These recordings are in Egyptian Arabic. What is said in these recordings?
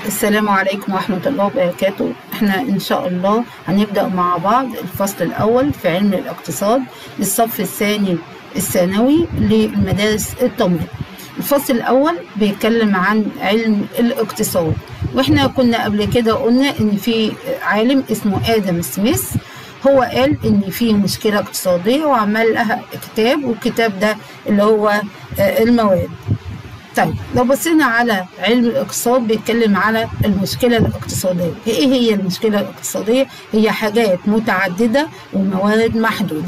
السلام عليكم ورحمة الله وبركاته احنا ان شاء الله هنبدأ مع بعض الفصل الاول في علم الاقتصاد للصف الثاني الثانوي للمدارس التمريض الفصل الاول بيتكلم عن علم الاقتصاد واحنا كنا قبل كده قلنا ان في عالم اسمه ادم سميث هو قال ان في مشكله اقتصاديه وعمل لها كتاب والكتاب ده اللي هو المواد طيب لو بصينا على علم الاقتصاد بيتكلم على المشكله الاقتصاديه ايه هي المشكله الاقتصاديه هي حاجات متعدده وموارد محدوده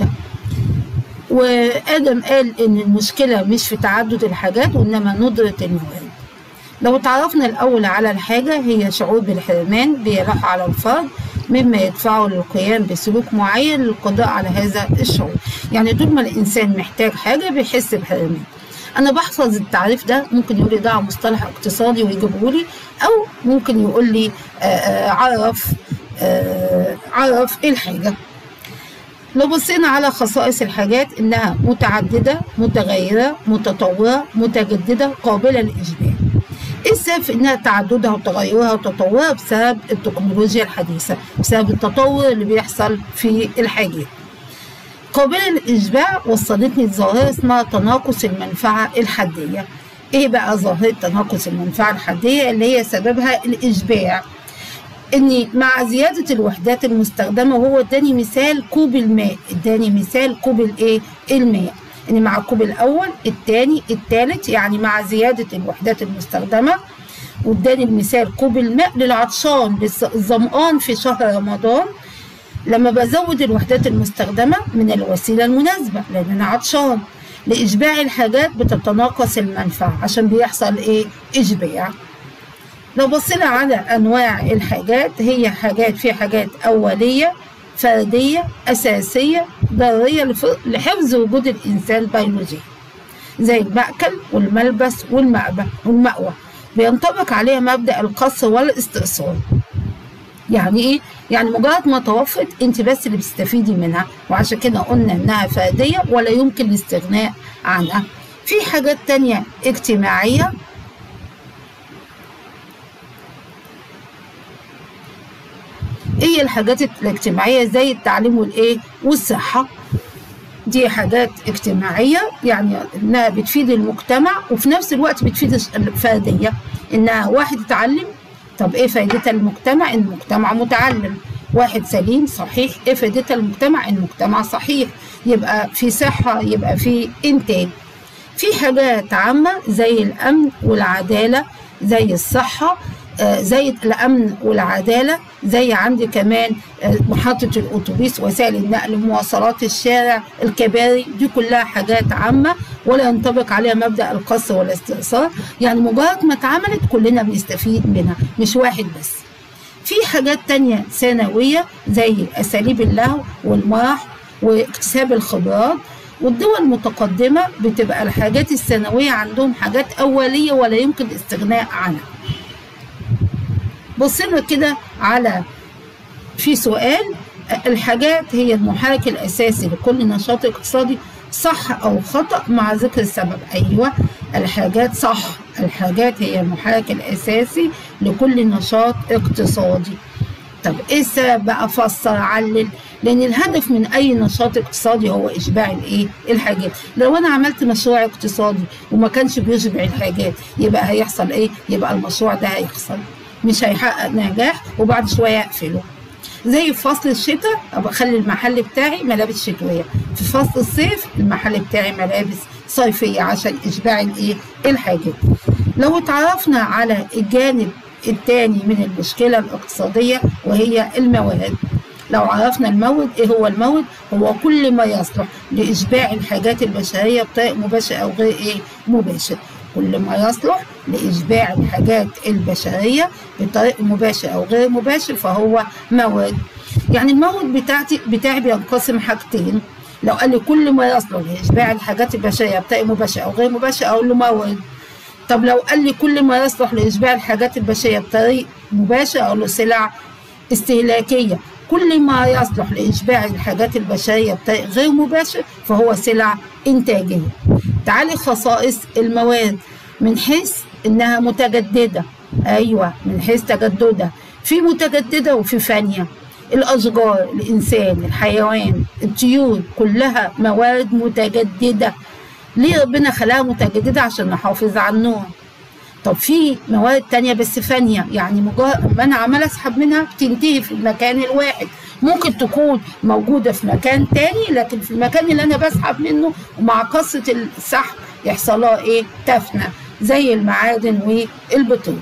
وادم قال ان المشكله مش في تعدد الحاجات وانما ندره الموارد لو تعرفنا الاول على الحاجه هي شعور بالحرمان بيراح على الفرد مما يدفعه للقيام بسلوك معين للقضاء على هذا الشعور يعني طول ما الانسان محتاج حاجه بيحس بحرمان انا بحفظ التعريف ده ممكن يقول لي ده مصطلح اقتصادي ويجيبه لي او ممكن يقول لي آآ عرف آآ عرف ايه الحاجه لو بصينا على خصائص الحاجات انها متعدده متغيره متطوره متجدده قابله للاشباع ايه السبب في انها تعددها وتغيرها وتطورها بسبب التكنولوجيا الحديثه بسبب التطور اللي بيحصل في الحاجات قابلة للإشباع وصلتني لظاهرة اسمها تناقص المنفعة الحدية إيه بقى ظاهرة تناقص المنفعة الحدية اللي هي سببها الإشباع إني مع زيادة الوحدات المستخدمة وهو اداني مثال كوب الماء اداني مثال كوب الإيه الماء إن مع الكوب الأول الثاني الثالث يعني مع زيادة الوحدات المستخدمة واداني المثال كوب الماء للعطشان للظمآن في شهر رمضان لما بزود الوحدات المستخدمة من الوسيلة المناسبة لأن أنا عطشان لإشباع الحاجات بتتناقص المنفعة عشان بيحصل إيه؟ إشباع لو بصينا على أنواع الحاجات هي حاجات في حاجات أولية فردية أساسية ضرورية لحفظ وجود الإنسان البيولوجي زي المأكل والملبس والمأبى والمأوى بينطبق عليها مبدأ القص والاستئصال يعني ايه؟ يعني مجرد ما توفت انت بس اللي بتستفيدي منها وعشان كده قلنا انها فرديه ولا يمكن الاستغناء عنها. في حاجات تانية اجتماعيه ايه الحاجات الاجتماعيه زي التعليم والايه؟ والصحه. دي حاجات اجتماعيه يعني انها بتفيد المجتمع وفي نفس الوقت بتفيد الفرديه انها واحد يتعلم طب ايه فائدتها للمجتمع؟ المجتمع متعلم واحد سليم صحيح ايه فائدتها للمجتمع؟ المجتمع صحيح يبقى في صحة يبقى في إنتاج في حاجات عامة زي الأمن والعدالة زي الصحة آه زي الأمن والعدالة زي عندي كمان آه محطة الأتوبيس وسائل النقل مواصلات الشارع الكباري دي كلها حاجات عامة ولا ينطبق عليها مبدأ القص والاستئصال يعني مجرد ما اتعملت كلنا بنستفيد منها مش واحد بس في حاجات تانية ثانوية زي أساليب اللهو والمرح واكتساب الخبرات والدول المتقدمة بتبقى الحاجات الثانوية عندهم حاجات أولية ولا يمكن الاستغناء عنها بصينا كده على في سؤال الحاجات هي المحرك الأساسي لكل نشاط اقتصادي صح أو خطأ مع ذكر السبب أيوة الحاجات صح الحاجات هي المحرك الأساسي لكل نشاط اقتصادي طب إيه السبب بقى فسر علل لأن الهدف من أي نشاط اقتصادي هو إشباع الإيه الحاجات لو أنا عملت مشروع اقتصادي وما كانش بيشبع الحاجات يبقى هيحصل إيه يبقى المشروع ده هيخسر مش هيحقق نجاح وبعد شوية أقفله زي في فصل الشتاء ابقى اخلي المحل بتاعي ملابس شتويه في فصل الصيف المحل بتاعي ملابس صيفيه عشان اشباع الايه الحاجات لو اتعرفنا على الجانب الثاني من المشكله الاقتصاديه وهي المواد لو عرفنا المورد ايه هو المورد هو كل ما يصلح لاشباع الحاجات البشريه بطريق مباشر او غير ايه مباشر كل ما يصلح لإشباع الحاجات البشرية بطريق مباشر أو غير مباشر فهو مواد يعني المورد بتاعتي بتاعي بينقسم حاجتين لو قال لي كل ما يصلح لإشباع الحاجات البشرية بطريق مباشر أو غير مباشر أقول له مورد طب لو قال لي كل ما يصلح لإشباع الحاجات البشرية بطريق مباشر أقول له سلع استهلاكية كل ما يصلح لإشباع الحاجات البشرية بطريق غير مباشر فهو سلع إنتاجية تعالي خصائص المواد من حيث إنها متجددة ايوه من حيث تجددها في متجدده وفي فانيه الاشجار الانسان الحيوان الطيور كلها مواد متجدده ليه ربنا خلاها متجدده عشان نحافظ على النوع طب في مواد تانية بس فانية يعني مجرد ما انا عمال اسحب منها بتنتهي في المكان الواحد ممكن تكون موجودة في مكان تاني لكن في المكان اللي انا بسحب منه ومع قصة السحب يحصل لها ايه تفنى زي المعادن والبترول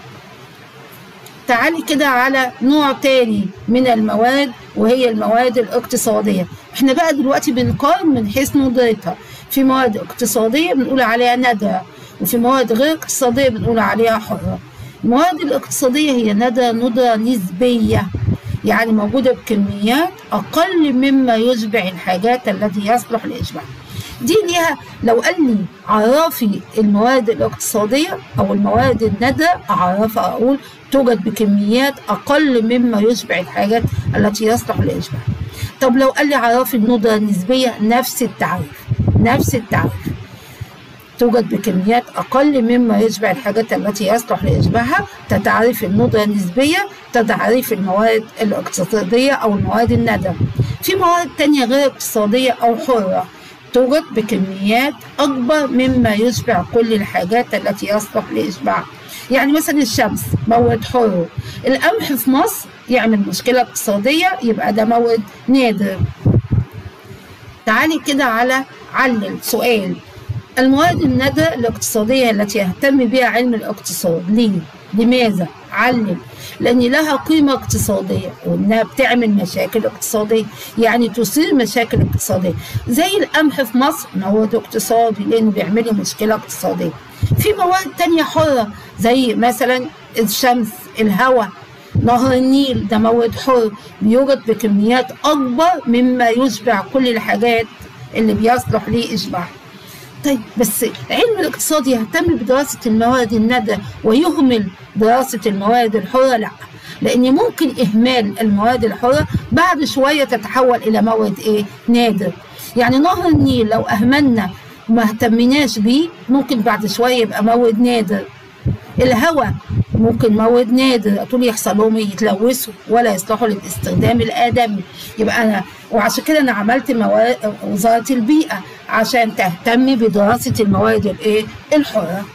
تعالي كده على نوع تاني من المواد وهي المواد الاقتصادية احنا بقى دلوقتي بنقارن من حيث ندرتها في مواد اقتصادية بنقول عليها نادرة وفي مواد غير اقتصادية بنقول عليها حرة المواد الاقتصادية هي ندرة ندرة نسبية يعني موجودة بكميات أقل مما يشبع الحاجات التي يصلح لإشباعها دي ليها لو قال لي عرفي المواد الاقتصادية أو المواد النادرة أعرفها أقول توجد بكميات أقل مما يشبع الحاجات التي يصلح لإشباعها طب لو قال لي عرفي الندرة النسبية نفس التعريف نفس التعريف توجد بكميات أقل مما يشبع الحاجات التي يصلح لإشباعها تتعريف الندرة النسبية تتعريف المواد الاقتصادية أو المواد الندرة في مواد تانية غير اقتصادية أو حرة توجد بكميات أكبر مما يشبع كل الحاجات التي يصلح لإشباعها يعني مثلا الشمس مورد حر القمح في مصر يعمل مشكلة اقتصادية يبقى ده مورد نادر تعالي كده على علل سؤال المواد النادرة الاقتصادية التي يهتم بها علم الاقتصاد ليه؟ لماذا؟ علم لأن لها قيمة اقتصادية وإنها بتعمل مشاكل اقتصادية يعني تصير مشاكل اقتصادية زي القمح في مصر مواد اقتصادي لأنه بيعمل مشكلة اقتصادية في مواد تانية حرة زي مثلا الشمس الهواء نهر النيل ده مواد حر بيوجد بكميات أكبر مما يشبع كل الحاجات اللي بيصلح لإشباعها طيب بس علم الاقتصاد يهتم بدراسة المواد النادرة ويهمل دراسة المواد الحرة لا لأن ممكن إهمال المواد الحرة بعد شوية تتحول إلى مواد إيه نادر يعني نهر النيل لو أهملنا وما اهتمناش بيه ممكن بعد شوية يبقى مواد نادر الهواء ممكن مواد نادر طول يحصل لهم يتلوثوا ولا يصلحوا للاستخدام الآدمي يبقى أنا وعشان كده أنا عملت مواد وزارة البيئة عشان تهتم بدراسة المواد الإيه الحرة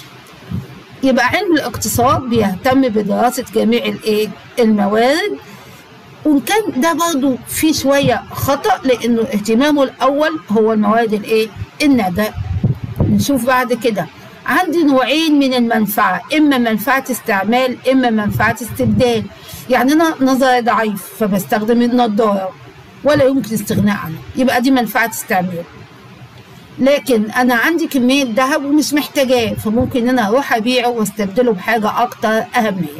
يبقى علم الاقتصاد بيهتم بدراسة جميع الإيه الموارد وإن كان ده برضو في شوية خطأ لأنه اهتمامه الأول هو المواد الإيه الندى نشوف بعد كده عندي نوعين من المنفعة إما منفعة استعمال إما منفعة استبدال يعني أنا نظري ضعيف فبستخدم النضارة ولا يمكن الاستغناء عنها يبقى دي منفعة استعمال لكن أنا عندي كمية ذهب ومش محتاجاه فممكن إن أنا أروح أبيعه واستبدله بحاجة أكتر أهمية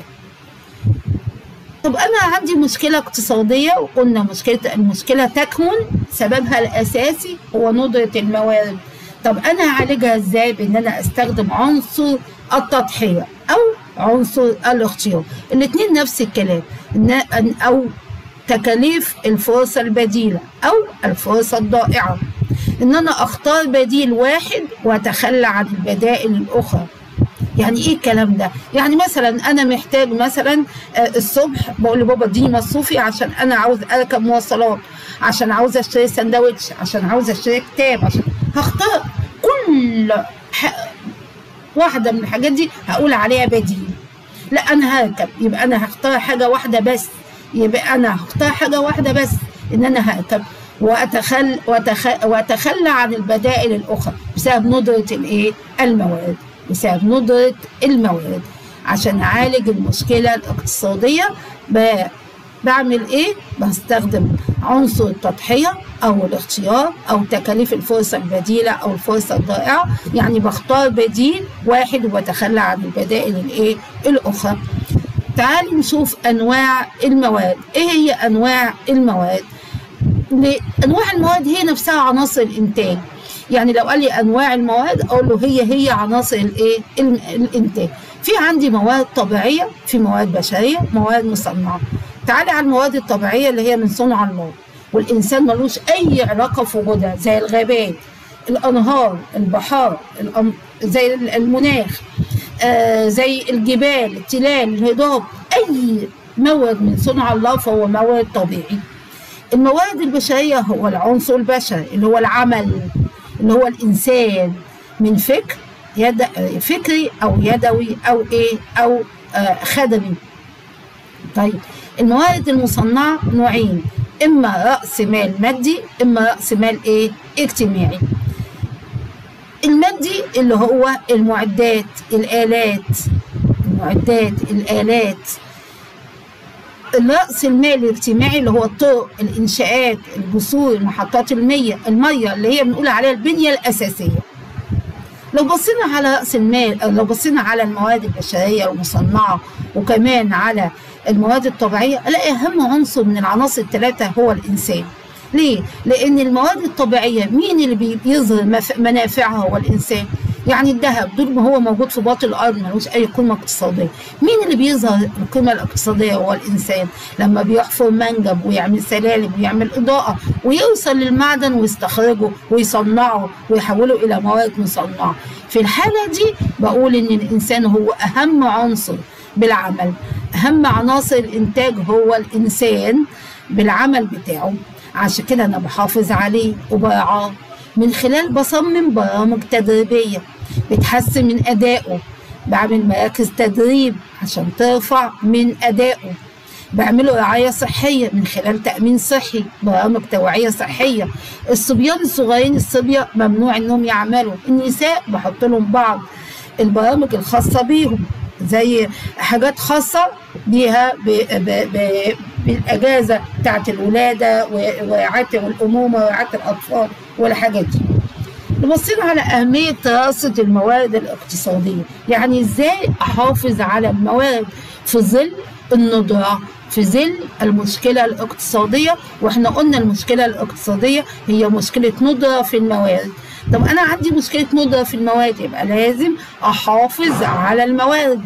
طب أنا عندي مشكلة اقتصادية وقلنا مشكلة المشكلة تكمن سببها الأساسي هو ندرة الموارد طب انا هعالجها ازاي بان انا استخدم عنصر التضحيه او عنصر الاختيار الاثنين نفس الكلام او تكاليف الفرصه البديله او الفرصه الضائعه ان انا اختار بديل واحد واتخلى عن البدائل الاخرى يعني ايه الكلام ده يعني مثلا انا محتاج مثلا الصبح بقول لبابا اديني مصروفي عشان انا عاوز اركب مواصلات عشان عاوز اشتري سندوتش عشان عاوز اشتري كتاب عشان هختار كل واحدة من الحاجات دي هقول عليها بديل لا أنا هركب يبقى أنا هختار حاجة واحدة بس يبقى أنا هختار حاجة واحدة بس إن أنا هركب وأتخل وأتخ... وأتخلى عن البدائل الأخرى بسبب ندرة الإيه؟ الموارد بسبب ندرة الموارد عشان أعالج المشكلة الاقتصادية ب... بعمل ايه؟ بستخدم عنصر التضحية او الاختيار او تكاليف الفرصة البديلة او الفرصة الضائعة يعني بختار بديل واحد وبتخلى عن البدائل الايه؟ الاخرى. تعالي نشوف انواع المواد، ايه هي انواع المواد؟ انواع المواد هي نفسها عناصر الانتاج. يعني لو قال لي انواع المواد اقول له هي هي عناصر الايه؟ الانتاج. في عندي مواد طبيعية، في مواد بشرية، مواد مصنعة. تعالي على المواد الطبيعية اللي هي من صنع الله والإنسان ملوش أي علاقة في وجودها زي الغابات الأنهار البحار الأم... زي المناخ آه زي الجبال التلال الهضاب اي مواد من صنع الله فهو مواد طبيعي المواد البشريه هو العنصر البشري اللي هو العمل اللي هو الانسان من فكر يد فكري او يدوي او ايه او آه خدمي طيب الموارد المصنعه نوعين اما راس مال مادي اما راس مال ايه اجتماعي المادي اللي هو المعدات الالات المعدات الالات الرأس المالي الاجتماعي اللي هو الطرق الإنشاءات الجسور محطات المية المية اللي هي بنقول عليها البنية الأساسية لو بصينا على رأس المال أو لو بصينا على المواد البشرية المصنعة وكمان على المواد الطبيعية ألاقي أهم عنصر من العناصر الثلاثة هو الإنسان ليه؟ لأن المواد الطبيعية مين اللي بيظهر منافعها هو الإنسان يعني الذهب دول ما هو موجود في باطن الارض ملوش اي قيمه اقتصاديه مين اللي بيظهر القيمه الاقتصاديه هو الانسان لما بيحفر منجم ويعمل سلالم ويعمل اضاءه ويوصل للمعدن ويستخرجه ويصنعه ويحوله الى مواد مصنعه في الحاله دي بقول ان الانسان هو اهم عنصر بالعمل اهم عناصر الانتاج هو الانسان بالعمل بتاعه عشان كده انا بحافظ عليه وبرعاه من خلال بصمم برامج تدريبيه بتحسن من أدائه بعمل مراكز تدريب عشان ترفع من أدائه بعمله رعاية صحية من خلال تأمين صحي برامج توعية صحية الصبيان الصغيرين الصبية ممنوع انهم يعملوا النساء بحط لهم بعض البرامج الخاصة بيهم زي حاجات خاصة بيها ب ب ب بالأجازة بتاعت الولادة ورعاية الأمومة ورعاية الأطفال والحاجات دي بصينا على أهمية دراسة الموارد الاقتصادية يعني إزاي أحافظ على الموارد في ظل الندرة في ظل المشكلة الاقتصادية وإحنا قلنا المشكلة الاقتصادية هي مشكلة ندرة في الموارد طب أنا عندي مشكلة ندرة في الموارد يبقى لازم أحافظ على الموارد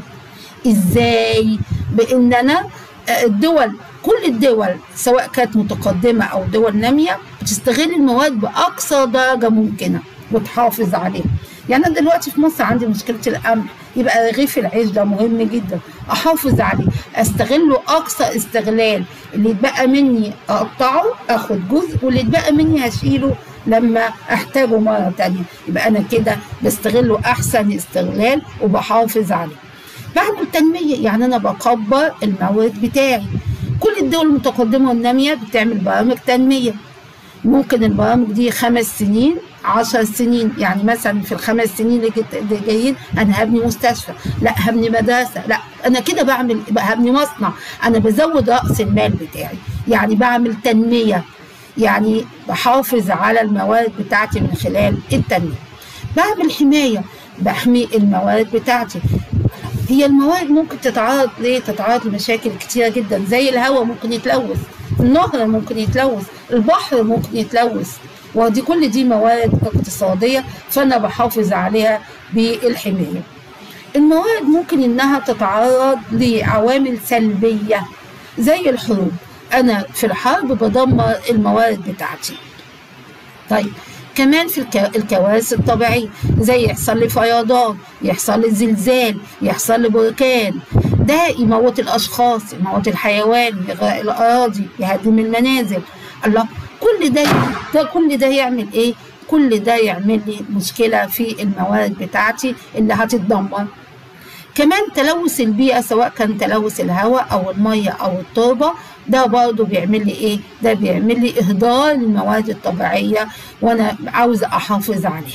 إزاي بإن أنا الدول كل الدول سواء كانت متقدمة أو دول نامية بتستغل المواد بأقصى درجة ممكنة وتحافظ عليها يعني أنا دلوقتي في مصر عندي مشكلة القمح يبقى رغيف العيش ده مهم جدا أحافظ عليه أستغله أقصى استغلال اللي يتبقى مني أقطعه أخد جزء واللي يتبقى مني هشيله لما أحتاجه مرة تانية يبقى أنا كده بستغله أحسن استغلال وبحافظ عليه بعمل تنمية يعني أنا بكبر المواد بتاعي كل الدول المتقدمة والنامية بتعمل برامج تنمية ممكن البرامج دي خمس سنين عشر سنين يعني مثلا في الخمس سنين اللي جايين انا هبني مستشفى لا هبني مدرسه لا انا كده بعمل هبني مصنع انا بزود راس المال بتاعي يعني بعمل تنميه يعني بحافظ على الموارد بتاعتي من خلال التنميه بعمل حمايه بحمي الموارد بتاعتي هي الموارد ممكن تتعرض ليه تتعرض لمشاكل كتيره جدا زي الهواء ممكن يتلوث النهر ممكن يتلوث البحر ممكن يتلوث ودي كل دي موارد اقتصاديه فانا بحافظ عليها بالحمايه الموارد ممكن انها تتعرض لعوامل سلبيه زي الحروب انا في الحرب بدمر الموارد بتاعتي طيب كمان في الكوارث الطبيعية زي يحصل لي فيضان يحصل لي زلزال يحصل لي بركان ده يموت الأشخاص يموت الحيوان يغرق الأراضي يهدم المنازل الله كل ده ده كل ده يعمل إيه؟ كل ده يعمل لي مشكلة في الموارد بتاعتي اللي هتتدمر كمان تلوث البيئة سواء كان تلوث الهواء أو المية أو التربة ده برضه بيعمل لي ايه؟ ده بيعمل لي اهدار للمواد الطبيعيه وانا عاوزه احافظ عليها.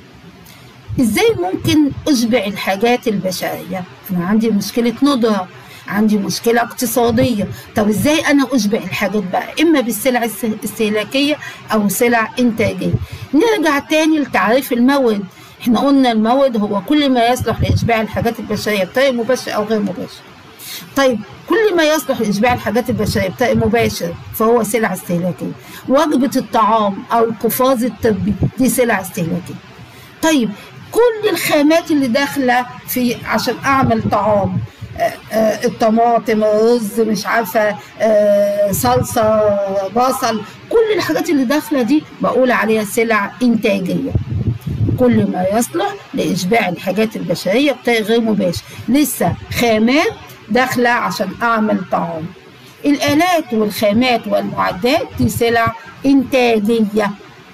ازاي ممكن اشبع الحاجات البشريه؟ انا عندي مشكله ندره عندي مشكله اقتصاديه، طب ازاي انا اشبع الحاجات بقى؟ اما بالسلع الاستهلاكيه او سلع انتاجيه. نرجع تاني لتعريف المورد، احنا قلنا المورد هو كل ما يصلح لاشباع الحاجات البشريه بطريقه مباشره او غير مباشره. طيب كل ما يصلح لإشباع الحاجات البشرية بطريق مباشر فهو سلع استهلاكية وجبة الطعام أو القفاز الطبي دي سلع استهلاكية طيب كل الخامات اللي داخلة في عشان أعمل طعام آآ آآ الطماطم الرز مش عارفة صلصة بصل كل الحاجات اللي داخلة دي بقول عليها سلع إنتاجية كل ما يصلح لإشباع الحاجات البشرية بطريق غير مباشر لسه خامات داخلة عشان أعمل طعام الآلات والخامات والمعدات دي سلع إنتاجية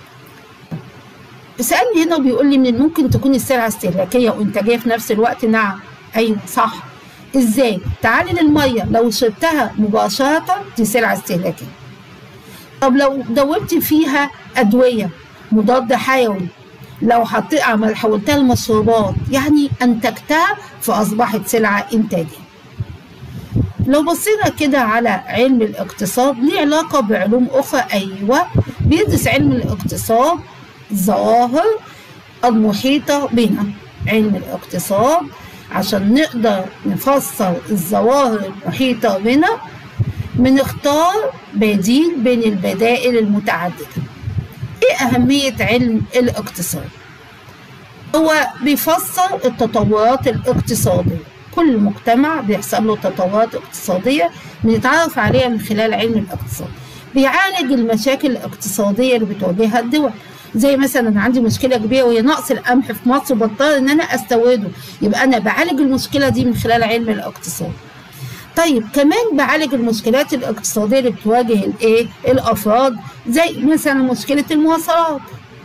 سألني هنا وبيقول لي من ممكن تكون السلعة استهلاكية وإنتاجية في نفس الوقت نعم أيوة صح إزاي؟ تعالي للمية لو شربتها مباشرة دي سلعة استهلاكية طب لو دوبت فيها أدوية مضاد حيوي لو حطيت عمل حولتها لمشروبات يعني أنتجتها فأصبحت سلعة إنتاجية لو بصينا كده على علم الاقتصاد ليه علاقة بعلوم أخرى أيوة بيدرس علم الاقتصاد الظواهر المحيطة بنا علم الاقتصاد عشان نقدر نفسر الظواهر المحيطة بنا بنختار بديل بين البدائل المتعددة ايه أهمية علم الاقتصاد؟ هو بيفسر التطورات الاقتصادية كل مجتمع بيحصل له تطورات اقتصادية بنتعرف عليها من خلال علم الاقتصاد بيعالج المشاكل الاقتصادية اللي بتواجهها الدول زي مثلا انا عندي مشكله كبيره وهي نقص القمح في مصر وبضطر ان انا استورده يبقى انا بعالج المشكله دي من خلال علم الاقتصاد طيب كمان بعالج المشكلات الاقتصاديه اللي بتواجه الايه الافراد زي مثلا مشكله المواصلات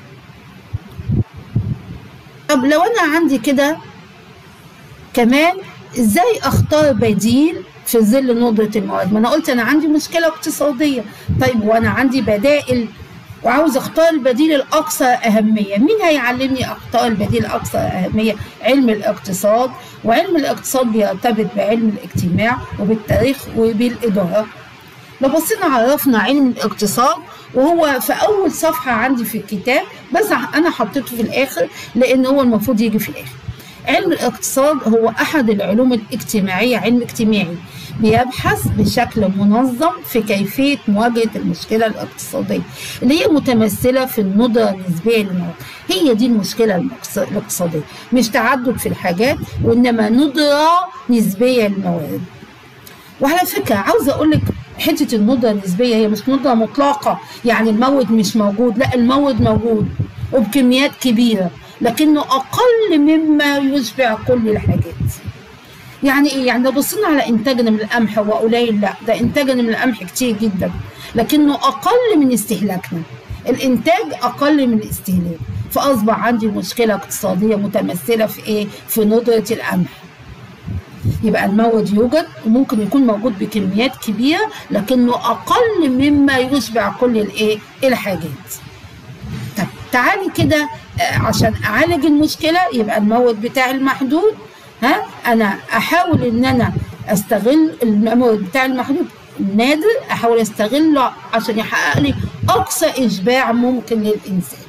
طب لو انا عندي كده كمان ازاي اختار بديل في ظل ندرة المواد ما انا قلت انا عندي مشكلة اقتصادية طيب وانا عندي بدائل وعاوز اختار البديل الاكثر اهميه مين هيعلمني اختار البديل الاكثر اهميه علم الاقتصاد وعلم الاقتصاد بيرتبط بعلم الاجتماع وبالتاريخ وبالاداره لو بصينا عرفنا علم الاقتصاد وهو في اول صفحه عندي في الكتاب بس انا حطيته في الاخر لان هو المفروض يجي في الاخر علم الاقتصاد هو احد العلوم الاجتماعيه علم اجتماعي بيبحث بشكل منظم في كيفية مواجهة المشكلة الاقتصادية اللي هي متمثلة في الندرة النسبية للمواد هي دي المشكلة الاقتصادية مش تعدد في الحاجات وإنما ندرة نسبية للمواد وعلى فكرة عاوزة أقول لك حتة الندرة النسبية هي مش ندرة مطلقة يعني المورد مش موجود لا المورد موجود وبكميات كبيرة لكنه أقل مما يشبع كل الحاجات يعني ايه يعني لو بصينا على انتاجنا من القمح هو قليل لا ده انتاجنا من القمح كتير جدا لكنه اقل من استهلاكنا الانتاج اقل من الاستهلاك فاصبح عندي مشكله اقتصاديه متمثله في ايه في ندره القمح يبقى المورد يوجد وممكن يكون موجود بكميات كبيره لكنه اقل مما يشبع كل الايه الحاجات طب تعالي كده عشان اعالج المشكله يبقى المورد بتاعي المحدود ها انا احاول ان انا استغل المورد بتاع المحدود نادر احاول استغله عشان يحقق لي اقصى اشباع ممكن للانسان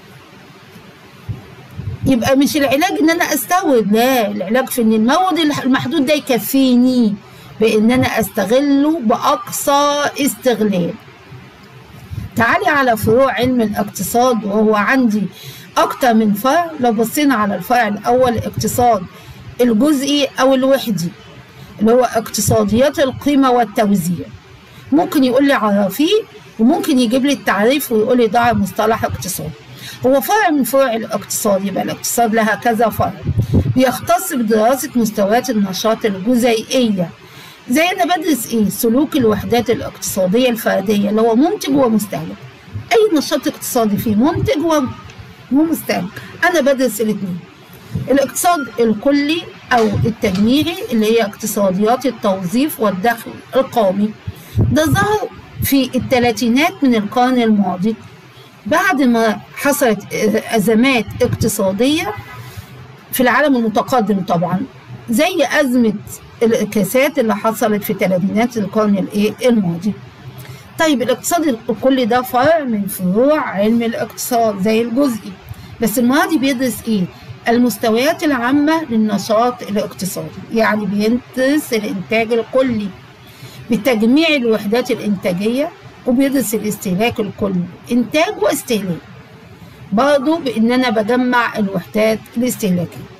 يبقى مش العلاج ان انا استورد لا العلاج في ان المورد المحدود ده يكفيني بان انا استغله باقصى استغلال تعالي على فروع علم الاقتصاد وهو عندي اكتر من فرع لو بصينا على الفرع الاول اقتصاد الجزئي او الوحدي اللي هو اقتصاديات القيمه والتوزيع ممكن يقول لي عرفيه وممكن يجيب لي التعريف ويقول لي ضع مصطلح اقتصاد هو فرع من فروع الاقتصاد يبقى الاقتصاد لها كذا فرع بيختص بدراسة مستويات النشاط الجزيئية زي أنا بدرس إيه سلوك الوحدات الاقتصادية الفردية اللي هو منتج ومستهلك أي نشاط اقتصادي فيه منتج ومستهلك أنا بدرس الاثنين الاقتصاد الكلي أو التجميعي اللي هي اقتصاديات التوظيف والدخل القومي ده ظهر في الثلاثينات من القرن الماضي بعد ما حصلت أزمات اقتصادية في العالم المتقدم طبعا زي أزمة الكاسات اللي حصلت في ثلاثينات القرن الايه الماضي طيب الاقتصاد الكلي ده فرع من فروع علم الاقتصاد زي الجزئي بس المرة دي بيدرس ايه المستويات العامة للنشاط الاقتصادي يعني بيدرس الإنتاج الكلي بتجميع الوحدات الإنتاجية وبيدرس الاستهلاك الكلي إنتاج واستهلاك برضه بإن أنا بجمع الوحدات الاستهلاكية